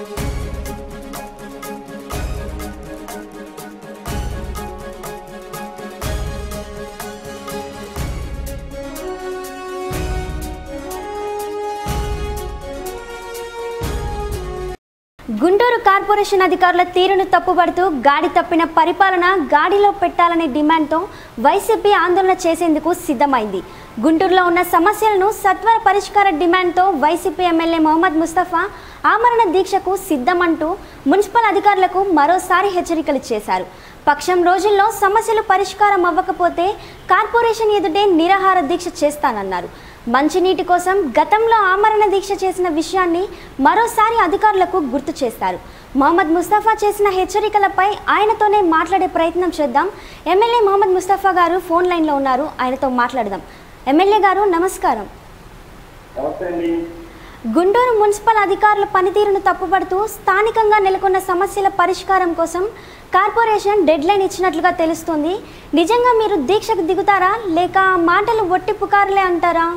Guntur corporation అధికారుల తీరును తప్పుపడుతూ గాడి తప్పిన పరిపాలన గాడిలో పెట్టాలనే డిమాండ్తో వైసీపీ ఆందోళన చేసేందుకు సిద్ధమైంది గుంటూరులో ఉన్న సమస్యలను సత్వర పరిష్కార డిమాండ్తో వైసీపీ ఎమ్మెల్యే మొహమ్మద్ ముస్తఫా ఆమరణ దీక్షకు సిద్ధమంటూ మున్సిపల్ అధికారులకు మరోసారి హెచ్చరికలు చేశారు పక్షం రోజుల్లో సమస్యలు పరిష్కారం అవ్వకపోతే కార్పొరేషన్ ఎదుటే నిరాహార దీక్ష చేస్తానన్నారు మంచినీటి కోసం గతంలో ఆమరణ దీక్ష చేసిన విషయాన్ని మరోసారి అధికారులకు గుర్తు చేస్తారు మొహమ్మద్ ముస్తఫా చేసిన హెచ్చరికలపై ఆయనతోనే మాట్లాడే ప్రయత్నం చేద్దాం ఎమ్మెల్యే మొహమ్మద్ ముస్తఫా గారు ఫోన్ లైన్లో ఉన్నారు ఆయనతో మాట్లాడదాం ఎమ్మెల్యే గారు నమస్కారం నమస్తే అండి గుంటూరు మున్సిపల్ అధికారుల పనితీరును తప్పుపడుతూ స్థానికంగా నెలకొన్న సమస్యల పరిష్కారం కోసం కార్పొరేషన్ డెడ్ లైన్ ఇచ్చినట్లుగా తెలుస్తుంది నిజంగా మీరు దీక్షకు దిగుతారా లేక మాటలు ఒట్టి పుకారులే అంటారా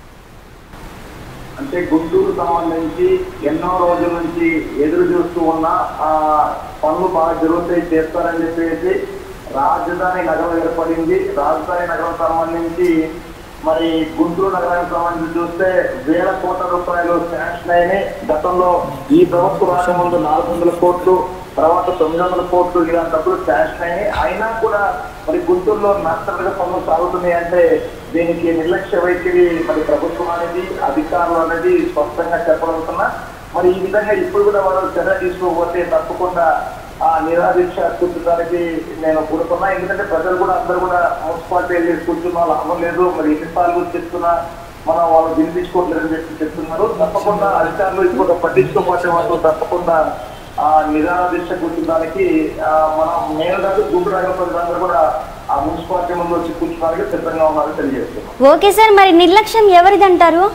అంటే గుంటూరు సంబంధించి ఎన్నో రోజుల నుంచి ఎదురు చూస్తూ ఉన్న ఆ పనులు బాగా జరుగుతాయి చేస్తారని చెప్పేసి రాజధాని నగరం ఏర్పడింది రాజధాని నగరం సంబంధించి మరి గుంటూరు నగరానికి సంబంధించి చూస్తే వేల కోట్ల రూపాయలు శాంక్షన్ అయినాయి గతంలో ఈ ప్రభుత్వం రాక ముందు నాలుగు వందల కోట్లు తర్వాత తొమ్మిది వందల కోట్లు ఇలాంటి డబ్బులు శాంక్షన్ అయినాయి అయినా కూడా మరి గుంటూరులో నష్టపరిత పనులు సాగుతున్నాయి అంటే దీనికి నిర్లక్ష్య వైఖరి మరి ప్రభుత్వం అనేది అధికారులు అనేది స్పష్టంగా చెప్పగలుగుతున్నా మరి ఈ విధంగా ఇప్పుడు కూడా వాళ్ళు చర్య తీసుకోకపోతే తప్పకుండా ఆ నిరాదీక్ష కూర్చోడానికి నేను కోరుకున్నా ఎందుకంటే ప్రజలు కూడా అందరూ కూడా మున్సిపాలిటీ వెళ్ళి కూర్చున్నా లాభం లేదు మరి ఎన్నిసార్లు చెప్తున్నా మనం వాళ్ళు వినిపించుకోవట్లేదని చెప్పి చెప్తున్నారు తప్పకుండా అధికారులు ఇప్పుడు పట్టించుకోకపోతే వాళ్ళు తప్పకుండా ఆ నిరాదీక్ష కూర్చోడానికి ఆ, మనం నేను కాదు గుంటూరు నగర ప్రజలందరూ కూడా ఆ మున్సిపాలిటీ ముందు వచ్చి కూర్చోడానికి సిద్ధంగా ఉన్నారని తెలియజేస్తున్నాం ఓకే సార్ మరి నిర్లక్ష్యం ఎవరిదంటారు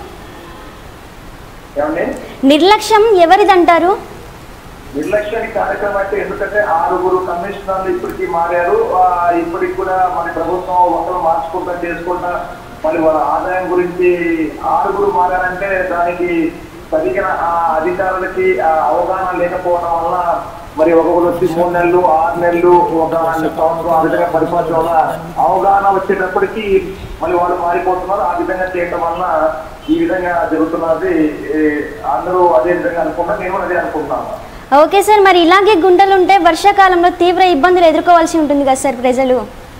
ఏమండి నిర్లక్ష్యం ఎవరిదంటారు నిర్లక్ష్యాన్ని కార్యక్రమం అంటే ఎందుకంటే ఆరుగురు కమిషనర్లు ఇప్పటికీ మారారు ఆ, ఇప్పటికి కూడా మన ప్రభుత్వం ఒకరు మార్చుకుంటా చేసుకుంటా మరి వాళ్ళ ఆదాయం గురించి ఆరుగురు మారారంటే దానికి తగిన ఆ అధికారులకి ఆ అవగాహన లేకపోవడం వల్ల మరి ఒక్కొక్కరు వచ్చి మూడు నెలలు ఆరు నెలలు ఒక సంవత్సరం ఆ విధంగా పరిపాలన వల్ల అవగాహన వచ్చేటప్పటికి మళ్ళీ వాళ్ళు మారిపోతున్నారు ఆ విధంగా చేయటం వల్ల ఈ విధంగా జరుగుతున్నది ఏ, అందరూ అదే విధంగా అనుకున్నారు నేను కూడా అదే అనుకుంటున్నాను ఓకే సార్ మరి ఇలాగే గుంటలుంటే వర్షాకాలంలో తీవ్ర ఇబ్బందులు ఎదుర్కోవాల్సి ఉంటుంది కదా సార్ ప్రజలు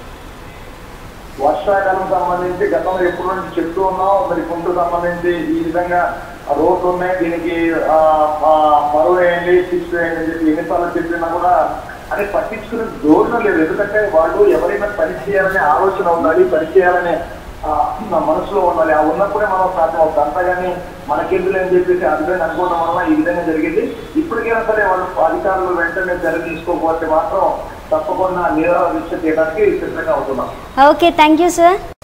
వర్షాకాలం సంబంధించి గతంలో ఎప్పుడు నుంచి చెప్తూ ఉన్నాం మరి గుంటూరు సంబంధించి ఈ విధంగా రోడ్లు ఉన్నాయి దీనికి ఆ, ఆ, మరువు వేయండి సిక్స్ వేయండి అని చెప్పి ఎన్నిసార్లు చెప్పినా కూడా అని పట్టించుకునే ధోరణి లేదు ఎందుకంటే వాళ్ళు ఎవరైనా పని చేయాలనే ఆలోచన ఉండాలి పని చేయాలనే ఆ, నా మనసులో ఉండాలి ఆ ఉన్నప్పుడే మనం సాధ్యం అవుతుంది అంతగాని మనకెందుకు అని చెప్పేసి అర్థం అనుకోవడం వల్ల ఈ విధంగా జరిగింది ఇప్పటికైనా సరే వాళ్ళు అధికారులు వెంటనే చర్య తీసుకోకపోతే మాత్రం తప్పకుండా నిరాదీక్ష చేయడానికి సిద్ధంగా అవుతున్నాం ఓకే థ్యాంక్ యూ సార్